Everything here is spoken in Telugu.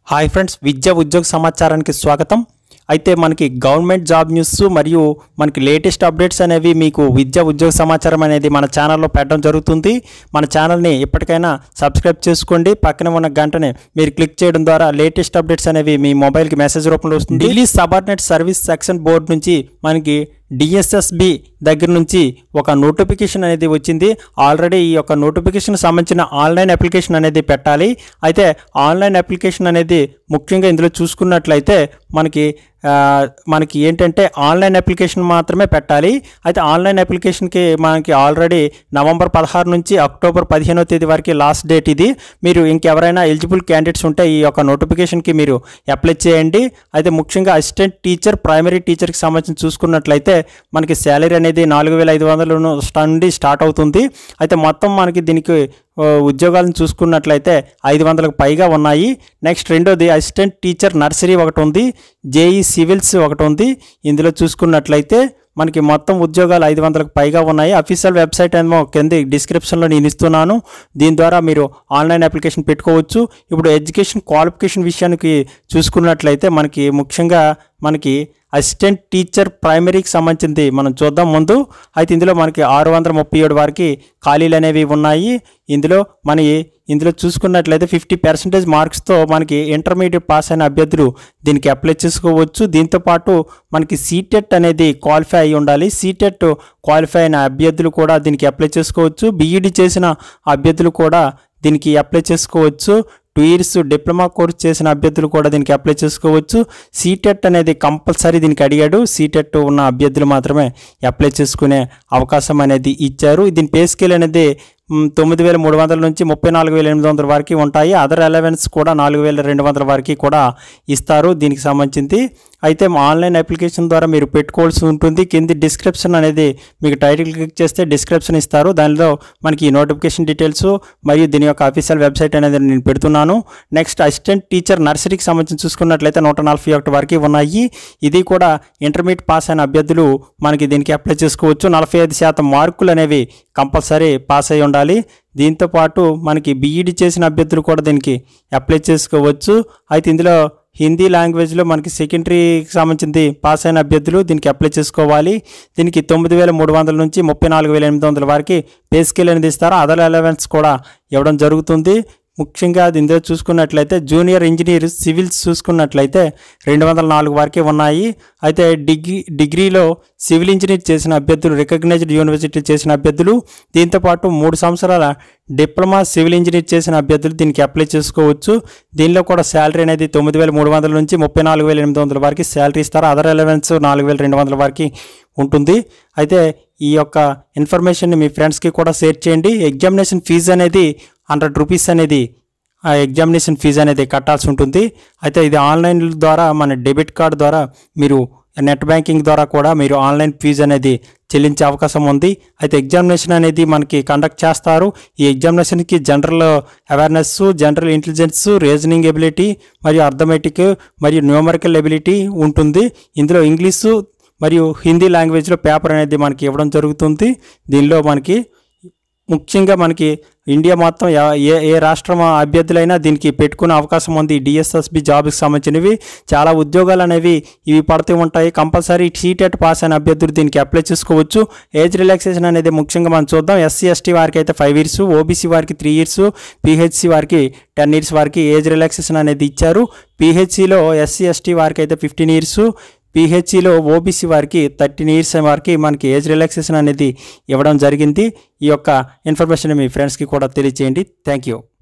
హాయ్ ఫ్రెండ్స్ విద్యా ఉద్యోగ సమాచారానికి స్వాగతం అయితే మనకి గవర్నమెంట్ జాబ్ న్యూస్ మరియు మనకి లేటెస్ట్ అప్డేట్స్ అనేవి మీకు విద్యా ఉద్యోగ సమాచారం అనేది మన ఛానల్లో పెట్టడం జరుగుతుంది మన ఛానల్ని ఇప్పటికైనా సబ్స్క్రైబ్ చేసుకోండి పక్కన ఉన్న గంటని మీరు క్లిక్ చేయడం ద్వారా లేటెస్ట్ అప్డేట్స్ అనేవి మీ మొబైల్కి మెసేజ్ రూపంలో వస్తుంది Delhi subordinate service section board నుంచి మనకి డిఎస్ఎస్బి దగ్గర నుంచి ఒక నోటిఫికేషన్ అనేది వచ్చింది ఆల్రెడీ ఈ యొక్క నోటిఫికేషన్ సంబంధించిన ఆన్లైన్ అప్లికేషన్ అనేది పెట్టాలి అయితే ఆన్లైన్ అప్లికేషన్ అనేది ముఖ్యంగా ఇందులో చూసుకున్నట్లయితే మనకి ఆ, మనకి ఏంటంటే ఆన్లైన్ అప్లికేషన్ మాత్రమే పెట్టాలి అయితే ఆన్లైన్ అప్లికేషన్కి మనకి ఆల్రెడీ నవంబర్ పదహారు నుంచి అక్టోబర్ పదిహేనో తేదీ వరకు లాస్ట్ డేట్ ఇది మీరు ఇంకెవరైనా ఎలిజిబుల్ క్యాండిడేట్స్ ఉంటే ఈ యొక్క నోటిఫికేషన్కి మీరు అప్లై చేయండి అయితే ముఖ్యంగా అసిస్టెంట్ టీచర్ ప్రైమరీ టీచర్కి సంబంధించి చూసుకున్నట్లయితే మనకి శాలరీ అనేది నాలుగు వేల ఐదు వందల నుండి స్టార్ట్ అవుతుంది అయితే మొత్తం మనకి దీనికి ఆ, ఉద్యోగాలను చూసుకున్నట్లయితే ఐదు వందలకు పైగా ఉన్నాయి నెక్స్ట్ రెండోది అసిస్టెంట్ టీచర్ నర్సరీ ఒకటి ఉంది జేఈ సివిల్స్ ఒకటి ఉంది ఇందులో చూసుకున్నట్లయితే మనకి మొత్తం ఉద్యోగాలు ఐదు వందలకు పైగా ఉన్నాయి అఫీషియల్ వెబ్సైట్ ఏమో కింద డిస్క్రిప్షన్లో నేను ఇస్తున్నాను దీని ద్వారా మీరు ఆన్లైన్ అప్లికేషన్ పెట్టుకోవచ్చు ఇప్పుడు ఎడ్యుకేషన్ క్వాలిఫికేషన్ విషయానికి చూసుకున్నట్లయితే మనకి ముఖ్యంగా మనకి అసిస్టెంట్ టీచర్ ప్రైమరీకి సంబంధించింది మనం చూద్దాం ముందు అయితే ఇందులో మనకి ఆరు వందల ముప్పై ఏడు వారికి ఖాళీలు అనేవి ఉన్నాయి ఇందులో మన ఇందులో చూసుకున్నట్లయితే ఫిఫ్టీ పర్సెంటేజ్ మార్క్స్తో మనకి ఇంటర్మీడియట్ పాస్ అయిన అభ్యర్థులు దీనికి అప్లై చేసుకోవచ్చు దీంతోపాటు మనకి సీటెట్ అనేది క్వాలిఫై అయి ఉండాలి సీటెట్ క్వాలిఫై అయిన అభ్యర్థులు కూడా దీనికి అప్లై చేసుకోవచ్చు బీఈడి చేసిన అభ్యర్థులు కూడా దీనికి అప్లై చేసుకోవచ్చు టూ ఇయర్స్ డిప్లొమా కోర్స్ చేసిన అభ్యర్థులు కూడా దీనికి అప్లై చేసుకోవచ్చు సీటెట్ అనేది కంపల్సరీ దీనికి అడిగాడు సీటెట్ ఉన్న అభ్యర్థులు మాత్రమే అప్లై చేసుకునే అవకాశం అనేది ఇచ్చారు దీని పే స్కేల్ అనేది మ్, తొమ్మిది వేల మూడు వందల నుంచి ముప్పై నాలుగు వేల ఎనిమిది వందల వరకు ఉంటాయి అదర్ అలవెన్స్ కూడా నాలుగు వేల రెండు వందల వరకు కూడా ఇస్తారు దీనికి సంబంధించి అయితే మా ఆన్లైన్ అప్లికేషన్ ద్వారా మీరు పెట్టుకోవాల్సి ఉంటుంది కింది డిస్క్రిప్షన్ అనేది మీకు టైటిల్ క్లిక్ చేస్తే డిస్క్రిప్షన్ ఇస్తారు దానిలో మనకి ఈ నోటిఫికేషన్ డీటెయిల్స్ మరియు దీని యొక్క అఫీషియల్ వెబ్సైట్ అనేది నేను పెడుతున్నాను నెక్స్ట్ అసిస్టెంట్ టీచర్ నర్సరీకి సంబంధించి చూసుకున్నట్లయితే నూట నలభై ఒకటి వరకు ఉన్నాయి ఇది కూడా ఇంటర్మీడియట్ పాస్ అయిన అభ్యర్థులు మనకి దీనికి అప్లై చేసుకోవచ్చు నలభై ఐదు శాతం మార్కులు అనేవి కంపల్సరీ పాస్ అయి ఉండాలి దీంతో పాటు మనకి బీఈడి చేసిన అభ్యర్థులు కూడా దీనికి అప్లై చేసుకోవచ్చు అయితే ఇందులో హిందీ లాంగ్వేజ్లో మనకి సెకండరీకి సంబంధించింది పాస్ అయిన అభ్యర్థులు దీనికి అప్లై చేసుకోవాలి దీనికి తొమ్మిది వేల మూడు వందల నుంచి ముప్పై నాలుగు వేల ఎనిమిది వందల వరకు పే స్కేల్ అనేది ఇస్తారు అదర్ అలవెన్స్ కూడా ఇవ్వడం జరుగుతుంది ముఖ్యంగా అది ఇందులో చూసుకున్నట్లయితే జూనియర్ ఇంజనీర్ సివిల్స్ చూసుకున్నట్లయితే రెండు వందల నాలుగు వరకే ఉన్నాయి అయితే డిగ్రీ డిగ్రీలో సివిల్ ఇంజనీర్ చేసిన అభ్యర్థులు రికగ్నైజ్డ్ యూనివర్సిటీ చేసిన అభ్యర్థులు దీంతోపాటు మూడు సంవత్సరాల డిప్లొమా సివిల్ ఇంజనీర్ చేసిన అభ్యర్థులు దీనికి అప్లై చేసుకోవచ్చు దీనిలో కూడా శాలరీ అనేది తొమ్మిది వేల మూడు వందల నుంచి ముప్పై నాలుగు వేల ఎనిమిది వందల వరకు శాలరీ ఇస్తారు అదర్ ఎలవెన్స్ నాలుగు వేల రెండు వందల వరకు ఉంటుంది అయితే ఈ యొక్క ఇన్ఫర్మేషన్ని మీ ఫ్రెండ్స్కి కూడా షేర్ చేయండి ఎగ్జామినేషన్ ఫీజు అనేది హండ్రెడ్ రూపీస్ అనేది ఆ ఎగ్జామినేషన్ ఫీజు అనేది కట్టాల్సి ఉంటుంది అయితే ఇది ఆన్లైన్ ద్వారా మన డెబిట్ కార్డ్ ద్వారా మీరు నెట్ బ్యాంకింగ్ ద్వారా కూడా మీరు ఆన్లైన్ ఫీజు అనేది చెల్లించే అవకాశం ఉంది అయితే ఎగ్జామినేషన్ అనేది మనకి కండక్ట్ చేస్తారు ఈ ఎగ్జామినేషన్కి general awareness general intelligence reasoning ability మరియు అర్థమెటిక్ మరియు న్యూమరికల్ ఎబిలిటీ ఉంటుంది ఇందులో ఇంగ్లీషు మరియు హిందీ లాంగ్వేజ్లో పేపర్ అనేది మనకి ఇవ్వడం జరుగుతుంది దీనిలో మనకి ముఖ్యంగా మనకి ఇండియా మొత్తం యా- ఏ ఏ రాష్ట్రం అభ్యర్థులైనా దీనికి పెట్టుకునే అవకాశం ఉంది డిఎస్ఎస్బి జాబ్కి సంబంధించినవి చాలా ఉద్యోగాలు అనేవి ఇవి పడుతూ ఉంటాయి కంపల్సరీ సీటెట్ పాస్ అయిన అభ్యర్థులు దీనికి అప్లై చేసుకోవచ్చు ఏజ్ రిలాక్సేషన్ అనేది ముఖ్యంగా మనం చూద్దాం ఎస్సీ ఎస్టీ వారికి అయితే ఫైవ్ ఇయర్స్ ఓబీసీ వారికి త్రీ ఇయర్స్ పిహెచ్సి వారికి టెన్ ఇయర్స్ వారికి ఏజ్ రిలాక్సేషన్ అనేది ఇచ్చారు పిహెచ్సిలో ఎస్సీ ఎస్టీ వారికి అయితే ఫిఫ్టీన్ ఇయర్స్ పిహెచ్సిలో ఓబీసీ వారికి థర్టీన్ ఇయర్స్ వారికి మనకి ఏజ్ రిలాక్సేషన్ అనేది ఇవ్వడం జరిగింది ఈ యొక్క ఇన్ఫర్మేషన్ మీ ఫ్రెండ్స్కి కూడా తెలియచేయండి థ్యాంక్ యూ